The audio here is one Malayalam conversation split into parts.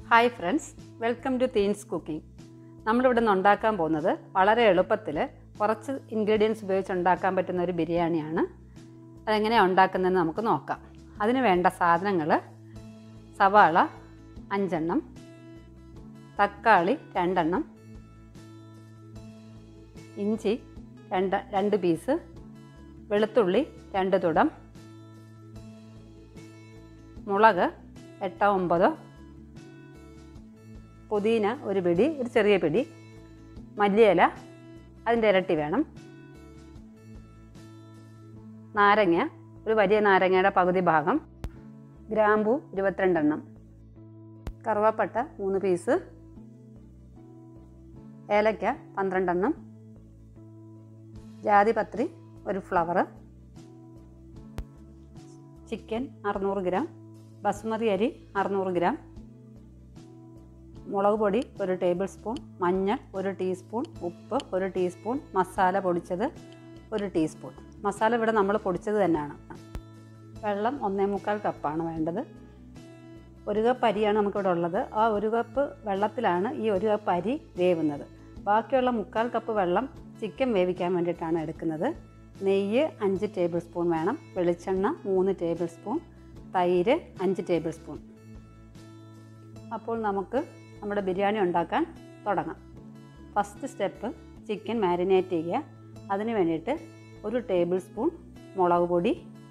hi friends welcome to Theens cooking നമ്മളിവിടെ നിന്ന് ഉണ്ടാക്കാൻ പോകുന്നത് വളരെ എളുപ്പത്തിൽ കുറച്ച് ഇൻഗ്രീഡിയൻസ് ഉപയോഗിച്ച് ഉണ്ടാക്കാൻ പറ്റുന്ന ഒരു ബിരിയാണിയാണ് അതെങ്ങനെയാണ് ഉണ്ടാക്കുന്നതെന്ന് നമുക്ക് നോക്കാം അതിന് വേണ്ട സാധനങ്ങൾ സവാള അഞ്ചെണ്ണം തക്കാളി രണ്ടെണ്ണം ഇഞ്ചി രണ്ട് രണ്ട് പീസ് വെളുത്തുള്ളി രണ്ട് തുടം മുളക് എട്ടോ ഒമ്പതോ പുതിന ഒരു പിടി ഒരു ചെറിയ പിടി മല്ലിയില അതിൻ്റെ ഇരട്ടി വേണം നാരങ്ങ ഒരു വലിയ നാരങ്ങയുടെ പകുതി ഭാഗം ഗ്രാമ്പു ഇരുപത്തിരണ്ടെണ്ണം കറുവാപ്പട്ട മൂന്ന് പീസ് ഏലക്ക പന്ത്രണ്ടെണ്ണം ജാതിപത്രി ഒരു ഫ്ലവർ ചിക്കൻ അറുന്നൂറ് ഗ്രാം ബസുമതി അരി അറുന്നൂറ് ഗ്രാം മുളക് പൊടി ഒരു ടേബിൾ സ്പൂൺ മഞ്ഞൾ ഒരു ടീസ്പൂൺ ഉപ്പ് ഒരു ടീസ്പൂൺ മസാല പൊടിച്ചത് ഒരു ടീസ്പൂൺ മസാല ഇവിടെ നമ്മൾ പൊടിച്ചത് തന്നെയാണ് വെള്ളം ഒന്നേ മുക്കാൽ കപ്പാണ് വേണ്ടത് ഒരു കപ്പ് അരിയാണ് നമുക്കിവിടെ ഉള്ളത് ആ ഒരു കപ്പ് വെള്ളത്തിലാണ് ഈ ഒരു കപ്പ് അരി വേവുന്നത് ബാക്കിയുള്ള മുക്കാൽ കപ്പ് വെള്ളം ചിക്കൻ വേവിക്കാൻ വേണ്ടിയിട്ടാണ് എടുക്കുന്നത് നെയ്യ് അഞ്ച് ടേബിൾ സ്പൂൺ വേണം വെളിച്ചെണ്ണ മൂന്ന് ടേബിൾ സ്പൂൺ തൈര് അഞ്ച് ടേബിൾ സ്പൂൺ അപ്പോൾ നമുക്ക് നമ്മുടെ ബിരിയാണി ഉണ്ടാക്കാൻ തുടങ്ങാം ഫസ്റ്റ് സ്റ്റെപ്പ് ചിക്കൻ മാരിനേറ്റ് ചെയ്യുക അതിന് വേണ്ടിയിട്ട് ഒരു ടേബിൾ സ്പൂൺ മുളക് പൊടി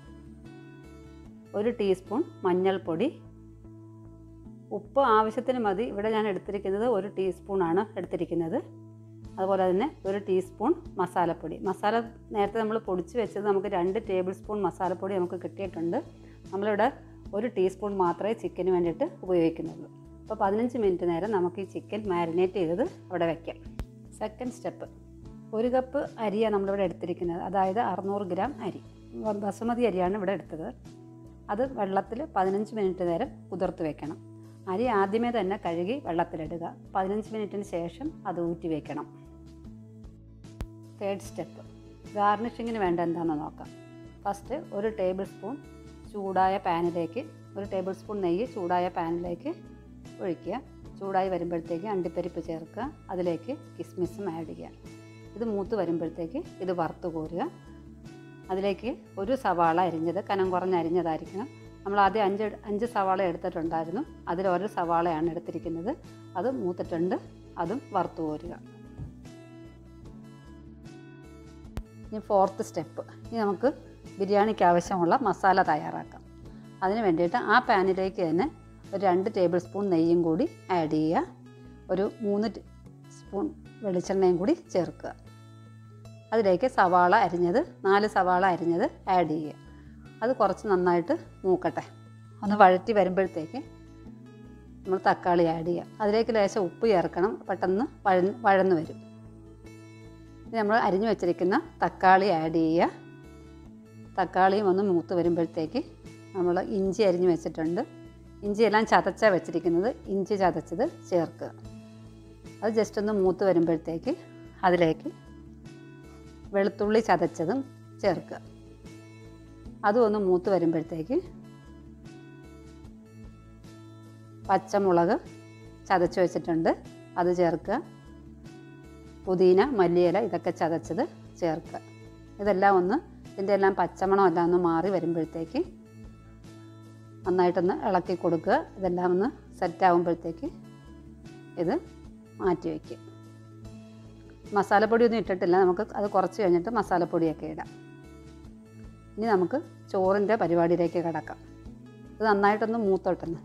ഒരു ടീസ്പൂൺ മഞ്ഞൾപ്പൊടി ഉപ്പ് ആവശ്യത്തിന് മതി ഇവിടെ ഞാൻ എടുത്തിരിക്കുന്നത് ഒരു ടീസ്പൂണാണ് എടുത്തിരിക്കുന്നത് അതുപോലെ തന്നെ ഒരു ടീസ്പൂൺ മസാലപ്പൊടി മസാല നേരത്തെ നമ്മൾ പൊടിച്ച് വെച്ചത് നമുക്ക് രണ്ട് ടേബിൾ സ്പൂൺ മസാലപ്പൊടി നമുക്ക് കിട്ടിയിട്ടുണ്ട് നമ്മളിവിടെ ഒരു ടീസ്പൂൺ മാത്രമേ ചിക്കന് വേണ്ടിയിട്ട് ഉപയോഗിക്കുന്നുള്ളൂ അപ്പോൾ പതിനഞ്ച് മിനിറ്റ് നേരം നമുക്ക് ഈ ചിക്കൻ മാരിനേറ്റ് ചെയ്തത് അവിടെ വയ്ക്കാം സെക്കൻഡ് സ്റ്റെപ്പ് ഒരു കപ്പ് അരിയാണ് നമ്മളിവിടെ എടുത്തിരിക്കുന്നത് അതായത് അറുന്നൂറ് ഗ്രാം അരി ബസുമതി അരിയാണ് ഇവിടെ എടുത്തത് അത് വെള്ളത്തിൽ പതിനഞ്ച് മിനിറ്റ് നേരം കുതിർത്ത് വെക്കണം അരി ആദ്യമേ തന്നെ കഴുകി വെള്ളത്തിലിടുക പതിനഞ്ച് മിനിറ്റിന് ശേഷം അത് ഊറ്റി വയ്ക്കണം തേർഡ് സ്റ്റെപ്പ് ഗാർണിഷിങ്ങിന് വേണ്ട എന്താണെന്ന് നോക്കാം ഫസ്റ്റ് ഒരു ടേബിൾ സ്പൂൺ ചൂടായ പാനിലേക്ക് ഒരു ടേബിൾ സ്പൂൺ നെയ്യ് ചൂടായ പാനിലേക്ക് ഒഴിക്കുക ചൂടായി വരുമ്പോഴത്തേക്ക് അണ്ടിപ്പരിപ്പ് ചേർക്കുക അതിലേക്ക് കിസ്മിസും ആഡ് ചെയ്യുക ഇത് മൂത്ത് വരുമ്പോഴത്തേക്ക് ഇത് വറുത്ത് കോരുക അതിലേക്ക് ഒരു സവാള അരിഞ്ഞത് കനം കുറഞ്ഞ് അരിഞ്ഞതായിരിക്കണം നമ്മൾ ആദ്യം അഞ്ച് അഞ്ച് സവാള എടുത്തിട്ടുണ്ടായിരുന്നു അതിൽ ഒരു സവാളയാണ് എടുത്തിരിക്കുന്നത് അത് മൂത്തിട്ടുണ്ട് അതും വറുത്ത് കോരുക ഇനി ഫോർത്ത് സ്റ്റെപ്പ് ഇനി നമുക്ക് ബിരിയാണിക്ക് ആവശ്യമുള്ള മസാല തയ്യാറാക്കാം അതിന് വേണ്ടിയിട്ട് ആ പാനിലേക്ക് തന്നെ ഒരു രണ്ട് ടേബിൾ സ്പൂൺ നെയ്യും കൂടി ആഡ് ചെയ്യുക ഒരു മൂന്ന് സ്പൂൺ വെളിച്ചെണ്ണയും കൂടി ചേർക്കുക അതിലേക്ക് സവാള അരിഞ്ഞത് നാല് സവാള അരിഞ്ഞത് ആഡ് ചെയ്യുക അത് കുറച്ച് നന്നായിട്ട് മൂക്കട്ടെ ഒന്ന് വഴറ്റി വരുമ്പോഴത്തേക്ക് നമ്മൾ തക്കാളി ആഡ് ചെയ്യുക അതിലേക്ക് ലേശം ഉപ്പ് ചേർക്കണം പെട്ടെന്ന് വഴന്ന് വഴന്ന് വരും ഇനി നമ്മൾ അരിഞ്ഞു വെച്ചിരിക്കുന്ന തക്കാളി ആഡ് ചെയ്യുക തക്കാളിയും ഒന്ന് മൂത്ത് വരുമ്പോഴത്തേക്ക് നമ്മൾ ഇഞ്ചി അരിഞ്ഞു വെച്ചിട്ടുണ്ട് ഇഞ്ചിയെല്ലാം ചതച്ചാണ് വെച്ചിരിക്കുന്നത് ഇഞ്ചി ചതച്ചത് ചേർക്കുക അത് ജസ്റ്റ് ഒന്ന് മൂത്ത് വരുമ്പോഴത്തേക്ക് അതിലേക്ക് വെളുത്തുള്ളി ചതച്ചതും ചേർക്കുക അതും ഒന്ന് മൂത്ത് വരുമ്പോഴത്തേക്ക് പച്ചമുളക് ചതച്ച് വെച്ചിട്ടുണ്ട് അത് ചേർക്കുക പുതിന മല്ലിയില ഇതൊക്കെ ചതച്ചത് ചേർക്കുക ഇതെല്ലാം ഒന്ന് ഇതിൻ്റെ എല്ലാം പച്ചമണം എല്ലാം ഒന്ന് മാറി വരുമ്പോഴത്തേക്ക് നന്നായിട്ടൊന്ന് ഇളക്കി കൊടുക്കുക ഇതെല്ലാം ഒന്ന് സെറ്റ് ആകുമ്പോഴത്തേക്ക് ഇത് മാറ്റി വയ്ക്കുക മസാലപ്പൊടിയൊന്നും ഇട്ടിട്ടില്ല നമുക്ക് അത് കുറച്ച് കഴിഞ്ഞിട്ട് മസാലപ്പൊടിയൊക്കെ ഇടാം ഇനി നമുക്ക് ചോറിൻ്റെ പരിപാടിയിലേക്ക് കിടക്കാം ഇത് നന്നായിട്ടൊന്ന് മൂത്തോട്ടെന്ന്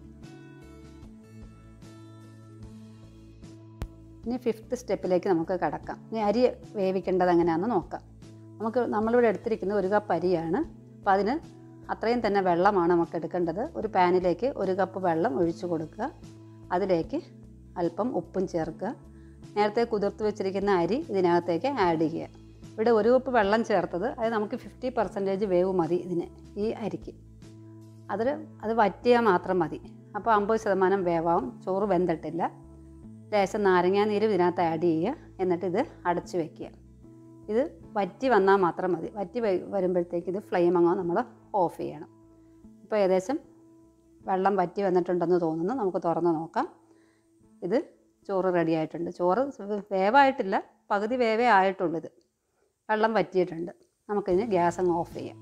ഇനി ഫിഫ്ത്ത് സ്റ്റെപ്പിലേക്ക് നമുക്ക് കിടക്കാം ഇനി അരി വേവിക്കേണ്ടത് എങ്ങനെയാണെന്ന് നോക്കാം നമുക്ക് നമ്മളിവിടെ എടുത്തിരിക്കുന്നത് ഒരു കപ്പ് അരിയാണ് അപ്പോൾ അതിന് അത്രയും തന്നെ വെള്ളമാണ് നമുക്ക് എടുക്കേണ്ടത് ഒരു പാനിലേക്ക് ഒരു കപ്പ് വെള്ളം ഒഴിച്ചു കൊടുക്കുക അതിലേക്ക് അല്പം ഉപ്പും ചേർക്കുക നേരത്തെ കുതിർത്ത് വെച്ചിരിക്കുന്ന അരി ഇതിനകത്തേക്ക് ആഡ് ചെയ്യുക ഇവിടെ ഒരു കപ്പ് വെള്ളം ചേർത്തത് അത് നമുക്ക് ഫിഫ്റ്റി പെർസെൻറ്റേജ് വേവ് മതി ഇതിന് ഈ അരിക്ക് അതിൽ അത് വറ്റിയാൽ മാത്രം മതി അപ്പോൾ അമ്പത് ശതമാനം വേവാവും ചോറ് വെന്തിട്ടില്ല ലേശം നാരങ്ങാനീര് ഇതിനകത്ത് ആഡ് ചെയ്യുക എന്നിട്ട് ഇത് അടച്ച് വയ്ക്കുക ഇത് വറ്റി വന്നാൽ മാത്രം മതി വറ്റി വരുമ്പോഴത്തേക്ക് ഇത് ഫ്ലെയിം അങ്ങ് നമ്മൾ ഓഫ് ചെയ്യണം ഇപ്പോൾ ഏകദേശം വെള്ളം വറ്റി വന്നിട്ടുണ്ടെന്ന് തോന്നുന്നു നമുക്ക് തുറന്ന് നോക്കാം ഇത് ചോറ് റെഡി ആയിട്ടുണ്ട് ചോറ് വേവായിട്ടില്ല പകുതി വേവേ ആയിട്ടുള്ളൂ ഇത് വെള്ളം വറ്റിയിട്ടുണ്ട് നമുക്കിനി ഗ്യാസ് അങ്ങ് ഓഫ് ചെയ്യാം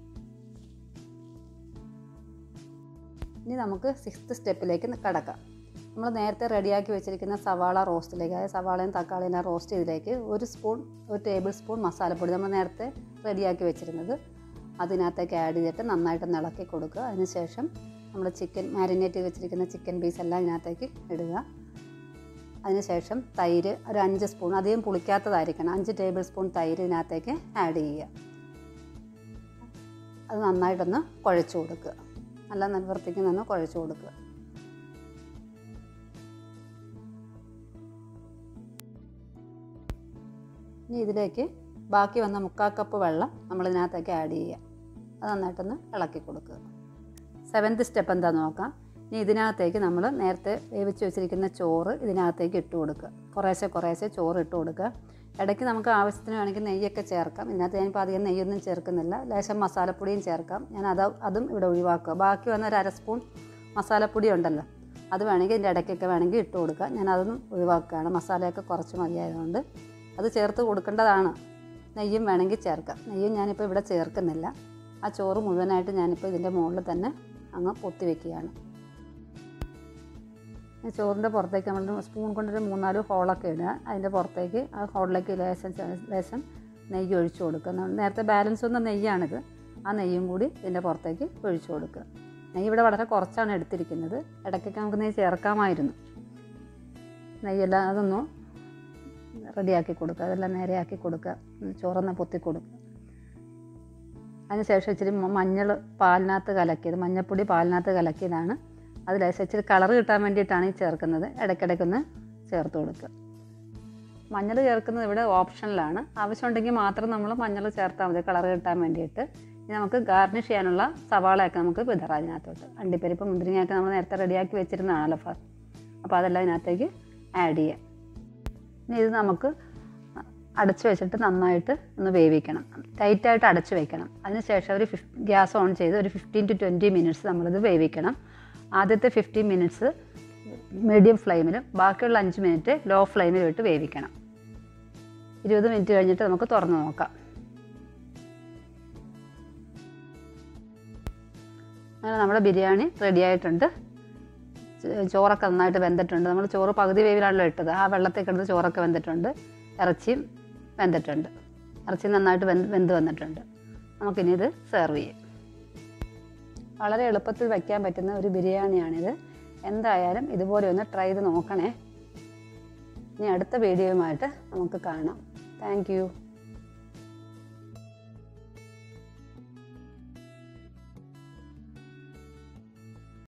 ഇനി നമുക്ക് സിക്സ്ത് സ്റ്റെപ്പിലേക്ക് കടക്കാം നമ്മൾ നേരത്തെ റെഡിയാക്കി വെച്ചിരിക്കുന്ന സവാള റോസ്റ്റിലേക്ക് അതായത് സവാളയും തക്കാളിയും റോസ്റ്റ് ചെയ്തിലേക്ക് ഒരു സ്പൂൺ ഒരു ടേബിൾ സ്പൂൺ മസാലപ്പൊടി നമ്മൾ നേരത്തെ റെഡിയാക്കി വെച്ചിരുന്നത് അതിനകത്തേക്ക് ആഡ് ചെയ്തിട്ട് നന്നായിട്ട് ഇളക്കി കൊടുക്കുക അതിനുശേഷം നമ്മൾ ചിക്കൻ മാരിനേറ്റ് ചെയ്ത് വെച്ചിരിക്കുന്ന ചിക്കൻ പീസ് എല്ലാം ഇതിനകത്തേക്ക് ഇടുക അതിനുശേഷം തൈര് ഒരു അഞ്ച് സ്പൂൺ അധികം പുളിക്കാത്തതായിരിക്കണം അഞ്ച് ടേബിൾ സ്പൂൺ തൈര് ഇതിനകത്തേക്ക് ആഡ് ചെയ്യുക അത് നന്നായിട്ടൊന്ന് കുഴച്ച് കൊടുക്കുക നല്ല നല്ല വൃത്തിക്ക് നിന്ന് കുഴച്ച് കൊടുക്കുക ഇനി ഇതിലേക്ക് ബാക്കി വന്ന മുക്കാൽ കപ്പ് വെള്ളം നമ്മൾ ഇതിനകത്തേക്ക് ആഡ് ചെയ്യുക അത് നന്നായിട്ടൊന്ന് ഇളക്കി കൊടുക്കുക സെവൻത്ത് സ്റ്റെപ്പ് എന്താണെന്ന് നോക്കാം ഇനി ഇതിനകത്തേക്ക് നമ്മൾ നേരത്തെ വേവിച്ച് വെച്ചിരിക്കുന്ന ചോറ് ഇതിനകത്തേക്ക് ഇട്ട് കൊടുക്കുക കുറേശ്ശെ കുറേശ്ശെ ചോറ് ഇട്ട് കൊടുക്കുക ഇടയ്ക്ക് നമുക്ക് ആവശ്യത്തിന് വേണമെങ്കിൽ നെയ്യൊക്കെ ചേർക്കാം ഇതിനകത്ത് ഞാനിപ്പോൾ അധികം നെയ്യൊന്നും ചേർക്കുന്നില്ല ലേശം മസാലപ്പൊടിയും ചേർക്കാം ഞാൻ അത് അതും ഇവിടെ ഒഴിവാക്കുക ബാക്കി വന്ന ഒരു അര സ്പൂൺ മസാലപ്പൊടി ഉണ്ടല്ലോ അത് വേണമെങ്കിൽ ഇതിൻ്റെ ഇടയ്ക്കൊക്കെ വേണമെങ്കിൽ ഇട്ട് കൊടുക്കുക ഞാൻ അതൊന്നും ഒഴിവാക്കുകയാണ് മസാലയൊക്കെ കുറച്ച് മതിയായതുകൊണ്ട് അത് ചേർത്ത് കൊടുക്കേണ്ടതാണ് നെയ്യും വേണമെങ്കിൽ ചേർക്കാം നെയ്യും ഞാനിപ്പോൾ ഇവിടെ ചേർക്കുന്നില്ല ആ ചോറ് മുഴുവനായിട്ട് ഞാനിപ്പോൾ ഇതിൻ്റെ മുകളിൽ തന്നെ അങ്ങ് പൊത്തി വെക്കുകയാണ് ചോറിൻ്റെ പുറത്തേക്ക് നമ്മൾ സ്പൂൺ കൊണ്ടൊരു മൂന്നാല് ഹോളൊക്കെ ഇടുക അതിൻ്റെ പുറത്തേക്ക് ആ ഹോളിലേക്ക് ലേശം ലേശം നെയ്യ് ഒഴിച്ചു കൊടുക്കുക നമ്മൾ നേരത്തെ ബാലൻസ് വന്ന നെയ്യാണിത് ആ നെയ്യും കൂടി ഇതിൻ്റെ പുറത്തേക്ക് ഒഴിച്ചു കൊടുക്കുക നെയ്യ് ഇവിടെ വളരെ കുറച്ചാണ് എടുത്തിരിക്കുന്നത് ഇടയ്ക്കൊക്കെ നമുക്ക് നെയ്യ് ചേർക്കാമായിരുന്നു നെയ്യെല്ലാം അതൊന്നും റെഡിയാക്കി കൊടുക്കുക അതെല്ലാം നേരെയാക്കി കൊടുക്കുക ചോറൊന്ന് പൊത്തി കൊടുക്കുക അതിനുശേഷം ഇച്ചിരി മഞ്ഞൾ പാലിനകത്ത് കലക്കിയത് മഞ്ഞൾപ്പൊടി പാലിനകത്ത് കലക്കിയതാണ് അതിൽ ഇച്ചിരി കളർ കിട്ടാൻ വേണ്ടിയിട്ടാണ് ഈ ചേർക്കുന്നത് ഇടയ്ക്കിടയ്ക്കൊന്ന് ചേർത്ത് കൊടുക്കുക മഞ്ഞൾ ചേർക്കുന്നത് ഇവിടെ ഓപ്ഷനിലാണ് ആവശ്യമുണ്ടെങ്കിൽ മാത്രം നമ്മൾ മഞ്ഞൾ ചേർത്താൽ മതി കളർ കിട്ടാൻ വേണ്ടിയിട്ട് ഇനി നമുക്ക് ഗാർണിഷ് ചെയ്യാനുള്ള സവാളയൊക്കെ നമുക്ക് വിതറാം അതിനകത്തോട്ട് അണ്ടിപ്പരിപ്പ് മുന്തിരിങ്ങയൊക്കെ നമ്മൾ നേരത്തെ റെഡിയാക്കി വെച്ചിരുന്നതാണല്ലോ ഫ അപ്പോൾ അതെല്ലാം ഇതിനകത്തേക്ക് ആഡ് ചെയ്യാം ഇനി ഇത് നമുക്ക് അടച്ച് വെച്ചിട്ട് നന്നായിട്ട് ഒന്ന് വേവിക്കണം ടൈറ്റായിട്ട് അടച്ച് വെക്കണം അതിനുശേഷം ഒരു ഫിഫ് ഗ്യാസ് ഓൺ ചെയ്ത് ഒരു ഫിഫ്റ്റീൻ ടു ട്വൻറ്റി മിനിറ്റ്സ് നമ്മളിത് വേവിക്കണം ആദ്യത്തെ ഫിഫ്റ്റീൻ മിനിറ്റ്സ് മീഡിയം ഫ്ലെയിമിലും ബാക്കിയുള്ള അഞ്ച് മിനിറ്റ് ലോ ഫ്ലെയിമിലും ഇട്ട് വേവിക്കണം ഇരുപത് മിനിറ്റ് കഴിഞ്ഞിട്ട് നമുക്ക് തുറന്ന് നോക്കാം അങ്ങനെ നമ്മുടെ ബിരിയാണി റെഡി ആയിട്ടുണ്ട് ചോറൊക്കെ നന്നായിട്ട് വെന്തിട്ടുണ്ട് നമ്മൾ ചോറ് പകുതി വേവിലാണല്ലോ ഇട്ടത് ആ വെള്ളത്തിൽ കിടന്ന് ചോറൊക്കെ വെന്തിട്ടുണ്ട് ഇറച്ചിയും വെന്തിട്ടുണ്ട് ഇറച്ചി നന്നായിട്ട് വെന്ത് വെന്ത് വന്നിട്ടുണ്ട് നമുക്കിനി ഇത് സെർവ് ചെയ്യാം വളരെ എളുപ്പത്തിൽ വയ്ക്കാൻ പറ്റുന്ന ഒരു ബിരിയാണിയാണിത് എന്തായാലും ഇതുപോലെ ഒന്ന് ട്രൈ ചെയ്ത് നോക്കണേ ഇനി അടുത്ത വീഡിയോയുമായിട്ട് നമുക്ക് കാണാം താങ്ക്